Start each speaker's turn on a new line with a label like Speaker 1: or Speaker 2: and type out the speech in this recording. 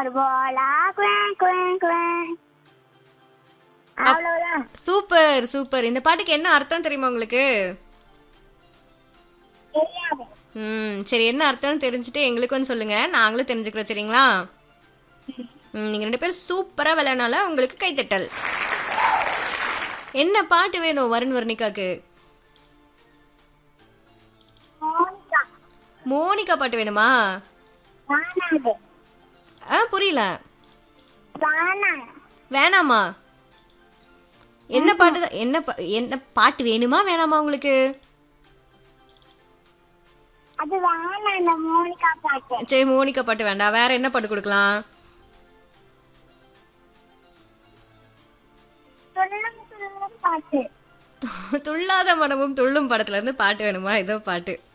Speaker 1: star போலா குவேன் குவேன் குவேன் அவ்வளவுதான்
Speaker 2: super super இந்த பாட்டுக்கு என்ன அர்த்தம் தெரியுமா உங்களுக்கு
Speaker 1: தெரியாது
Speaker 2: ம் சரி என்ன அர்த்தம்னு தெரிஞ்சுட்டு எங்களுக்கும் சொல்லுங்க நாங்களும் தெரிஞ்சுக்கிறோம் சரிங்களா ம், நீங்க ரெண்டு பேரும் சூப்பரா விளையாடனால உங்களுக்கு கைத்தட்டல் என்ன பாட்டு வேணும் வருண் வர்ணிகாக்கு
Speaker 1: மோனிகா
Speaker 2: மோனிகா பாட்டு வேணுமா
Speaker 1: வானாது
Speaker 2: ஆ புரியல
Speaker 1: வானா
Speaker 2: வேணாமா என்ன பாட்டு தான்- என்ன பா- என்ன பாட்டு வேணுமா வேணாமா உங்களுக்கு
Speaker 1: அது வேணாம் அந்த மோனிகா பாட்டு
Speaker 2: சரி மோனிகா பாட்டு வேண்டாம் வேற என்ன பாட்டு கொடுக்கலாம்
Speaker 1: சொல்லும் சொல்லும் பாட்டு
Speaker 2: துள்ளாத மனமும் துள்ளும் படத்துல இருந்து பாட்டு வேணுமா ஏதோ பாட்டு